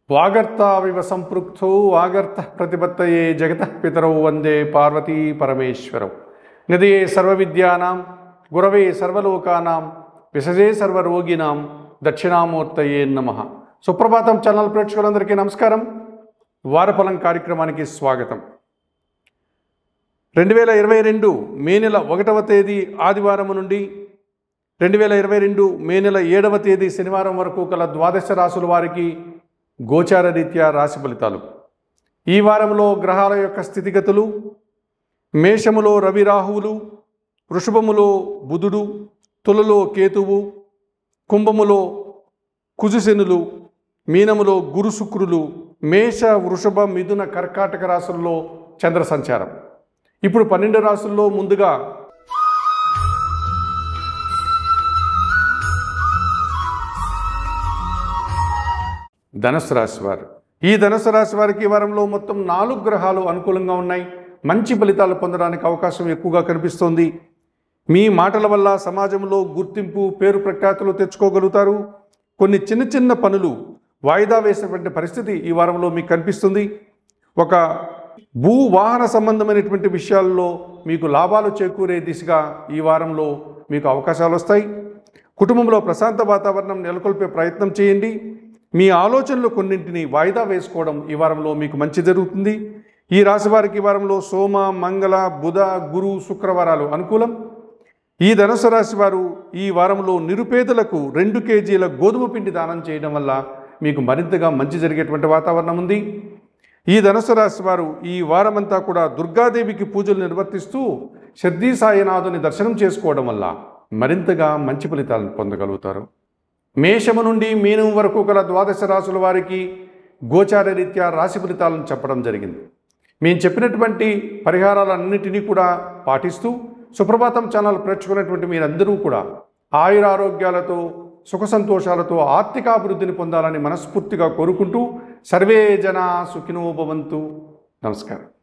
వాగర్తావివ సంపృక్తౌ వాగర్త ప్రతిపత్తయే జగత పితరౌ వందే పార్వతీ పరమేశ్వరౌ నిదయే సర్వవిద్యానాం గురవే సర్వలోకానాం విసజే సర్వరోగినాం దక్షిణామూర్తయే నమ సుప్రభాతం ఛానల్ ప్రేక్షకులందరికీ నమస్కారం వారఫలం కార్యక్రమానికి స్వాగతం రెండు వేల ఇరవై రెండు మే నెల ఒకటవ తేదీ ఆదివారం నుండి రెండు వేల ఇరవై రెండు మే నెల ఏడవ తేదీ శనివారం వరకు కల ద్వాదశ రాసుల వారికి గోచార రీత్యా రాశి ఫలితాలు ఈ వారంలో గ్రహాల యొక్క స్థితిగతులు మేషములో రవి రాహువులు వృషభములో బుధుడు తులలో కేతువు కుంభములో కుజుశనులు మీనములో గురు శుక్రులు మేష వృషభ మిథున కర్కాటక రాశుల్లో చంద్ర సంచారం ఇప్పుడు పన్నెండు రాసుల్లో ముందుగా ధనుసు రాశి వారు ఈ ధనుసు రాశి వారికి ఈ వారంలో మొత్తం నాలుగు గ్రహాలు అనుకూలంగా ఉన్నాయి మంచి ఫలితాలు పొందడానికి అవకాశం ఎక్కువగా కనిపిస్తోంది మీ మాటల వల్ల సమాజంలో గుర్తింపు పేరు ప్రఖ్యాతులు తెచ్చుకోగలుగుతారు కొన్ని చిన్న చిన్న పనులు వాయిదా వేసేటువంటి పరిస్థితి ఈ వారంలో మీకు కనిపిస్తుంది ఒక భూ వాహన సంబంధమైనటువంటి విషయాల్లో మీకు లాభాలు చేకూరే దిశగా ఈ వారంలో మీకు అవకాశాలు వస్తాయి కుటుంబంలో ప్రశాంత వాతావరణం నెలకొల్పే ప్రయత్నం చేయండి మీ ఆలోచనలు కొన్నింటిని వాయిదా వేసుకోవడం ఈ వారంలో మీకు మంచి జరుగుతుంది ఈ రాశి వారికి ఈ వారంలో సోమ మంగళ బుధ గురు శుక్రవారాలు అనుకూలం ఈ ధనుసు రాశి వారు ఈ వారంలో నిరుపేదలకు రెండు కేజీల గోధుమ పిండి దానం చేయడం వల్ల మీకు మరింతగా మంచి జరిగేటువంటి వాతావరణం ఉంది ఈ ధనుసు రాశి వారు ఈ వారమంతా కూడా దుర్గాదేవికి పూజలు నిర్వర్తిస్తూ షర్దీ సాయినాథుని దర్శనం చేసుకోవడం వల్ల మరింతగా మంచి ఫలితాలను పొందగలుగుతారు మేషము నుండి మీనం వరకు గల ద్వాదశ రాశుల వారికి గోచార రీత్యా రాశి ఫలితాలను చెప్పడం జరిగింది మేము చెప్పినటువంటి పరిహారాలన్నిటినీ కూడా పాటిస్తూ సుప్రభాతం ఛానల్ ప్రేక్షకున్నటువంటి మీరందరూ కూడా ఆయురారోగ్యాలతో సుఖ సంతోషాలతో ఆర్థికాభివృద్ధిని పొందాలని మనస్ఫూర్తిగా కోరుకుంటూ సర్వే జన సుఖినో భవంతు నమస్కారం